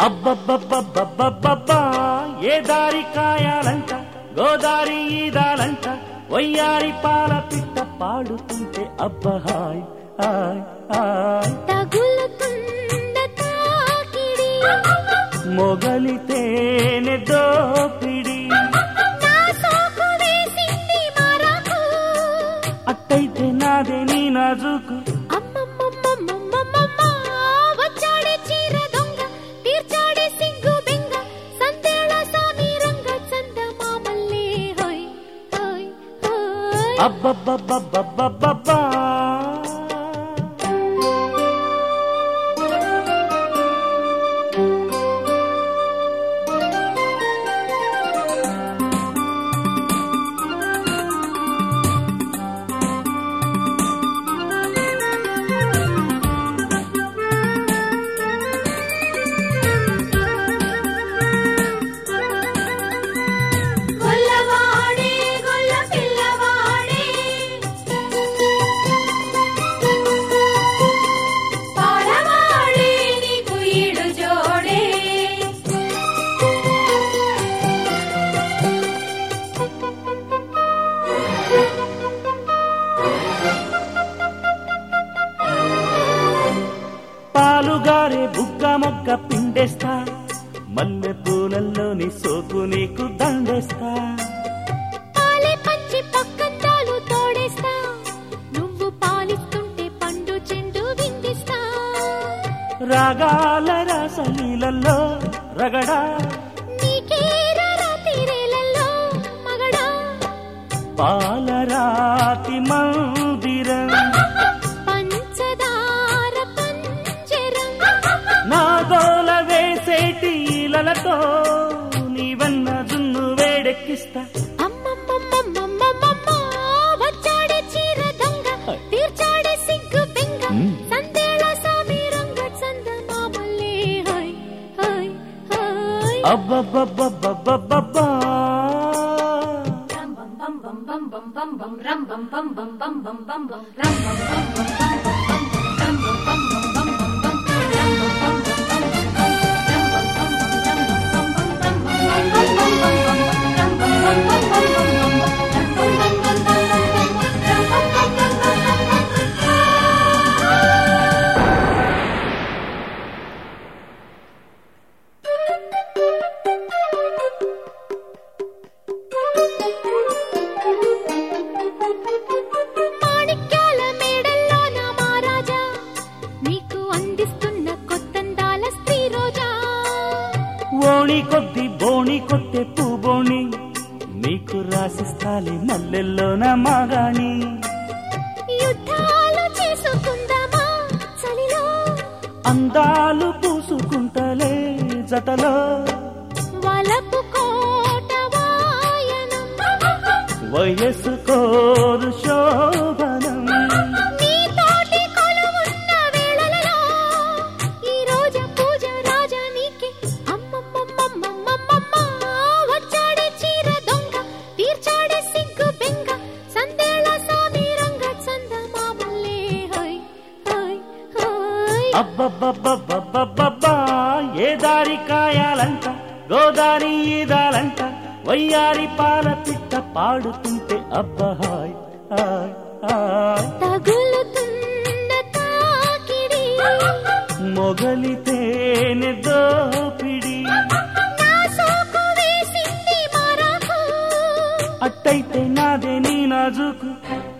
అబ్బబ్బబ్బబ్బబ్బబ్బా ఏ దారి కాయాలంట గోదారి ఈదాలంట వయ్యారి పాల పిట్ట పాడుతుంటే అబ్బహాయ్ హాయ్ హాయ్ తగులుతుంద తాకిడి మొగలితేనె దోపిడి నా సోకు వేసింది మరకు అట్టయితే నాదే నీ నాజుకు అమ్మమ్మమ్మమ్మమ్మమ్మ వచ్చాడే చీర దొంగ తీర్చాడే సిగ్గు బెంగ సందేళ సామి రంగ చంద మామల్లే హోయ్ హోయ్ హోయ్ అబ్బబ్బబ్బబ్బబ్బబ్బా గొల్లవాడే గొల్ల పిల్లవాడే పాడవాడే నీకు ఈడు జోడే పాలుగారే బుగ్గ మొగ్గ పిండేస్తా మల్లె పూలల్లోని సోకు నీకు దండేస్తా పాలే పంచి పక్కందాలు తోడేస్తా నువ్వు పాలిస్తుంటే పండు చెండు విందిస్తా రాగాల రాసలీలల్లో రగడా నీకేరా తీరేలలో మగడా పాలరాతి మందిరం పంచదార పంజరం నా గోల వేసేటి ఈలలతో నీవన్న జున్ను వేడెక్కిస్తా అమ్మమ్మమ్మమ్మమ్మమ్మ వచ్చాడే చీర దొంగ తీర్చాడే సిగ్గు బెంగ మ్మ్. సందేళ సామి రంగ చంద మామల్లే హోయ్ హోయ్ హోయ్ అబ్బబ్బబ్బబ్బబ్బబ్బా మాణిక్యాల మేడల్లో నా మహారాజా నీకు అందిస్తున్న కొత్తందాల స్త్రీ రోజా ఓణి కొద్ది బోణి కొట్టే పూబోణి నీకు రాసిస్తాలి మల్లెల్లోన మాగాణి యుద్ధాలు చేసుకుందామా చలిలో అందాలు పూసుకుంటలే జతలో వలపు కోట వాయనం వయస్సు కోరు శోభనం నీతోటి కొలువున్న వేళలలో ఈ రోజు పూజ రాజా నీకే అమ్మమ్మమ్మమ్మమ్మమ్మ వచ్చాడే చీర దొంగ తీర్చాడే సిగ్గు బెంగ సందేళ సామి రంగ చంద మామల్లే హోయ్ హోయ్ హోయ్ అబ్బబ్బబ్బబ్బబ్బబ్బా ఏ దారి కాయాలంట గోదారి ఈదాలంట వయ్యారి పాల పిట్ట పాడుతుంటే అబ్బహాయ్ హాయ్ హాయ్ తగులుతున్న తాకిడి మొగలితేనె దోపిడి నా సోకు వేసింది మరకు అట్టయితే నాదే నీ నాజుకు